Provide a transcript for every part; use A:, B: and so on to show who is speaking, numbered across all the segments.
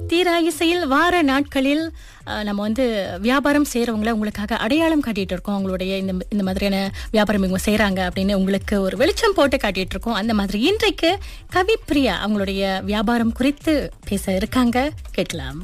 A: தீரா இசையில் வார நாட்களில் அஹ், நம்ம வந்து வியாபாரம் செய்றவங்கள உங்களுக்காக அடையாளம் காட்டிட்டு இருக்கோம் உங்களுடைய இந்த இந்த மாதிரியான வியாபாரம் இவங்க செய்றாங்க அப்படின்னு உங்களுக்கு ஒரு வெளிச்சம் போட்டு காட்டிட்டு இருக்கோம் அந்த மாதிரி இன்றைக்கு கவிப்பிரியா அவங்களுடைய வியாபாரம் குறித்து பேச இருக்காங்க கேட்கலாம்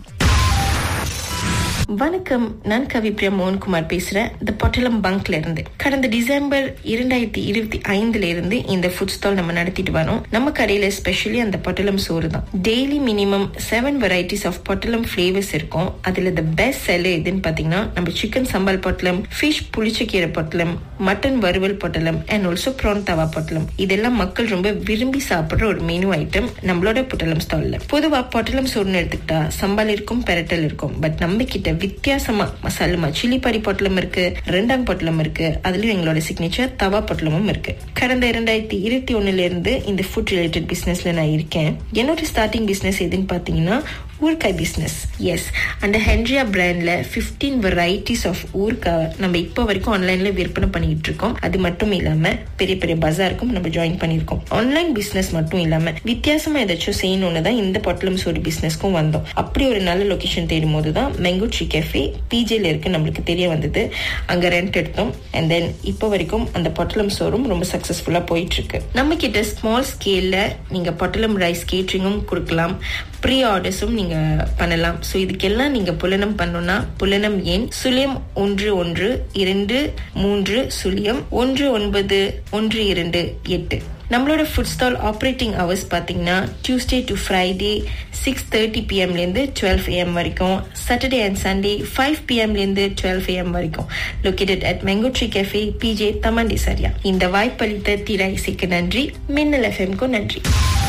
B: வணக்கம் நான் கவிப்ரியா மோகன்குமார் பேசுறேன் த பொட்டலம் பங்க்ல இருந்து கடந்த டிசம்பர் இரண்டாயிரத்தி இருபத்தி ஐந்துல இருந்து இந்த ஃபுட் ஸ்டால் நம்ம நடத்திட்டு வரோம் நம்ம கடையில ஸ்பெஷலி அந்த பொட்டலம் சோறு தான் daily minimum seven varieties of பொட்டலம் ஃபிளேவர்ஸ் இருக்கும் அதுல த பெஸ்ட் செல்லர் எதுன்னு பாத்தீங்கன்னா நம்ம சிக்கன் சம்பால் பொட்டலம் ஃபிஷ் புளிச்சக்கீரை பொட்டலம் மட்டன் வறுவல் பொட்டலம் அண்ட் ஆல்சோ ப்ரான் தவா பொட்டலம் இதெல்லாம் மக்கள் ரொம்ப விரும்பி சாப்பிடுற ஒரு மெனு ஐட்டம் நம்மளோட பொட்டலம் ஸ்டால்ல பொதுவா பொட்டலம் சோறுன்னு எடுத்துக்கிட்டா சம்பால் இருக்கும் பெரட்டல் இருக்கும் பட் நம்ம கிட்ட வித்தியாசமா மசாலுமா சில்லி பரி பொட்டலம் இருக்கு ரெண்டாம் பொட்டலம் இருக்கு அதுலயும் எங்களோட சிக்னேச்சர் தவா பொட்டலமும் இருக்கு கடந்த இரண்டாயிரத்தி இருபத்தி ஒண்ணுல இருந்து இந்த ஃபுட் ரிலேட்டட் பிசினஸ்ல நான் இருக்கேன் என்னோட ஸ்டார்டிங் பிசினஸ் எதுன்னு பாத்தீங்கன்னா ஊறுகாய் பிஸ்னஸ் எஸ் அந்த ஹென்ரியா பிராண்ட்ல 15 வெரைட்டிஸ் ஆஃப் ஊறுகாய் நம்ம இப்போ வரைக்கும் ஆன்லைன்ல விற்பனை பண்ணிட்டு இருக்கோம் அது மட்டும் இல்லாம பெரிய பெரிய பஜாருக்கும் நம்ம ஜாயின் பண்ணிருக்கோம் ஆன்லைன் பிசினஸ் மட்டும் இல்லாம வித்தியாசமா ஏதாச்சும் செய்யணும்னு தான் இந்த பொட்டலம் சோறு பிசினஸ்க்கும் வந்தோம் அப்படி ஒரு நல்ல லொகேஷன் தேடும் போது தான் மேங்கோ ட்ரீ கேஃபே பிஜேல இருக்கு நம்மளுக்கு தெரிய வந்தது அங்க ரெண்ட் எடுத்தோம் அண்ட் தென் இப்போ வரைக்கும் அந்த பொட்டலம் சோறும் ரொம்ப சக்சஸ்ஃபுல்லா போயிட்டு இருக்கு நம்ம கிட்ட ஸ்மால் ஸ்கேல்ல நீங்க பொட்டலம் ரைஸ் கேட்டரிங்கும் கொடுக்கலாம் ப்ரீ ஆர்டர்ஸும் நீங்க பண்ணலாம் ஸோ இதுக்கெல்லாம் நீங்க புலனம் பண்ணணும்னா புலனம் எண் சுழியம் ஒன்று ஒன்று இரண்டு மூன்று சுழியம் ஒன்று ஒன்பது ஒன்று இரண்டு எட்டு நம்மளோட ஃபுட் ஸ்டால் ஆப்ரேட்டிங் ஹவர்ஸ் பார்த்தீங்கன்னா Tuesday to Friday six thirty பிஎம்லேருந்து டுவெல் ஏஎம் வரைக்கும் சாட்டர்டே அண்ட் சண்டே ஃபைவ் பிஎம்லேருந்து டுவெல் ஏஎம் வரைக்கும் located at mango tree cafe பிஜே தமண்டி சரியா இந்த வாய்ப்பளித்த திரை இசைக்கு நன்றி மின்னல் எஃப்எம்க்கும் நன்றி